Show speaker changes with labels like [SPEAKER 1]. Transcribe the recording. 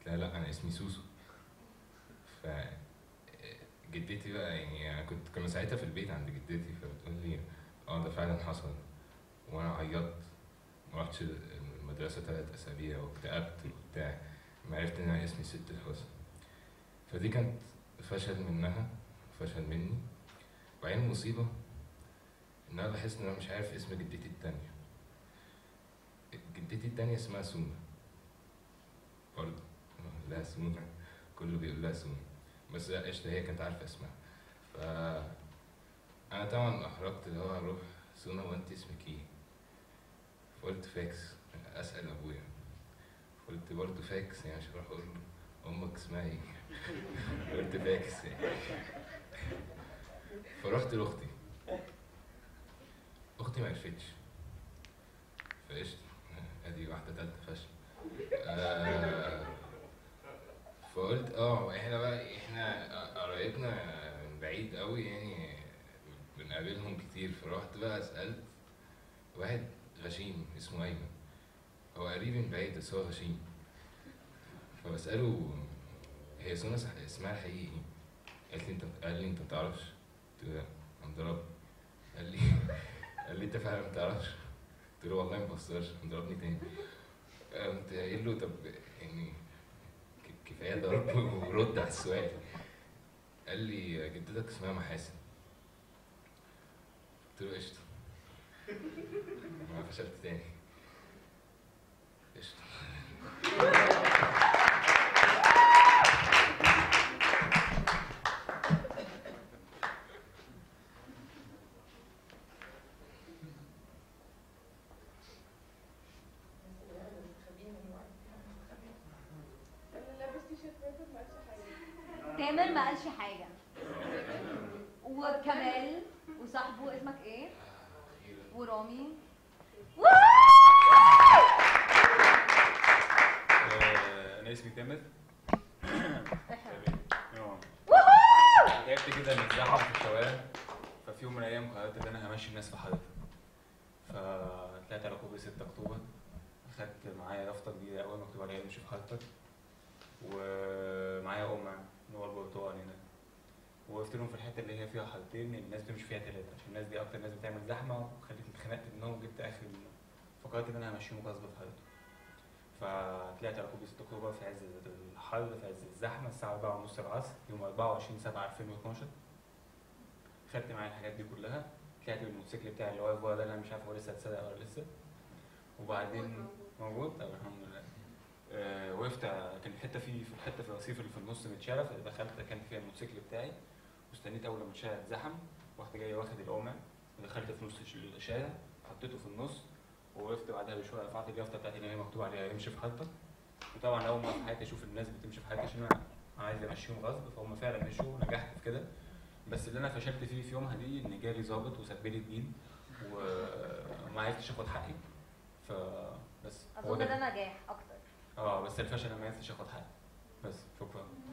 [SPEAKER 1] قلت لها لا انا اسمي سوسو ف جدتي بقى يعني انا كنت كنا ساعتها في البيت عند جدتي فبتقول لي اه ده فعلا حصل وانا عيطت ما رحتش المدرسه ثلاث اسابيع واكتئبت وبتاع ما عرفت ان انا اسمي ست الحسن فدي كانت فشل منها فشل مني وبعدين المصيبه ان انا بحس ان انا مش عارف اسم جدتي التانية جدتي التانية اسمها سونا برضه لا سونا كله بيقول لها سونا بس لا قشطة هي كانت عارفة اسمها ف أنا طبعا أحرجت اللي هو أروح سونا وأنت اسمك إيه؟ فقلت فاكس أسأل أبويا قلت برضه فاكس يعني مش هروح أقول له أمك اسمها إيه؟ قلت فاكس يعني فرحت لأختي أختي ما عرفتش فقشطة أدي واحدة تالتة فشل آه فقلت اه احنا بقى احنا قرايبنا من بعيد قوي يعني بنقابلهم كتير فرحت بقى سألت واحد غشيم اسمه أيمن هو قريب من بعيد بس هو غشيم فبسأله هي سونا صح- اسمها الحقيقي ايه؟ قالت لي انت قال لي انت متعرفش؟ قلت له لا هنضرب قال لي قال لي انت فعلا متعرفش؟ قلت له والله ما بهزرش هنضربني تاني قمت قايل له طب يعني ك- كفايه ضرب ورد على السؤال قال لي جدتك اسمها محاسن قلت له قشطه ما فشلت تاني قشطه
[SPEAKER 2] تامر ما قالش حاجه وكمال وصاحبه اسمك ايه ورامي
[SPEAKER 3] آه، انا اسمي تامر تمام. تعبت كده من الزحمه في الشوارع ففي يوم من الايام قررت ان انا همشي الناس في حالتها فطلعت على كوبري 6 اكتوبر اخدت معايا يافطه كبيره قوي مكتوب عليها امشي في حالتك ومعايا قمع اللي هو البرتقال هنا وقفت لهم في الحته اللي هي فيها حالتين الناس بتمشي فيها ثلاثه عشان الناس دي اكتر ناس بتعمل زحمه وخلتني اتخنقت منهم وجبت اخر فقررت ان انا همشيهم غصب في حالته فطلعت على كوبري 6 اكتوبر في عز الحر في عز الزحمه الساعه 4 ونص العصر يوم 24 7 2012 خدت معايا الحاجات دي كلها طلعت بالموتوسيكل بتاعي اللي واقف ورا ده اللي انا مش عارف هو لسه اتسرق ولا لسه وبعدين موجود طب الحمد لله آه وقفت ع- كان الحته في في الحته في الرصيف اللي في النص متشالة فدخلت كان فيها الموتوسيكل بتاعي واستنيت اول لما الشارع اتزحم رحت جاي واخد القمع ودخلت في نص الش- الشارع حطيته في النص ووقفت بعدها بشويه رفعت اليافطه بتاعتي اللي هي مكتوب عليها امشي في حالتك وطبعا اول مره في حياتي اشوف الناس بتمشي في حالتي عشان انا عايز امشيهم غصب فهم فعلا مشوا ونجحت في كده بس اللي انا فشلت فيه في يومها دي ان جالي ظابط وساب لي الدين وما عرفتش اخد حقي فبس هو
[SPEAKER 2] اظن ده نجاح اكتر
[SPEAKER 3] اه بس الفشل انا ما عرفتش اخد حقي بس شكرا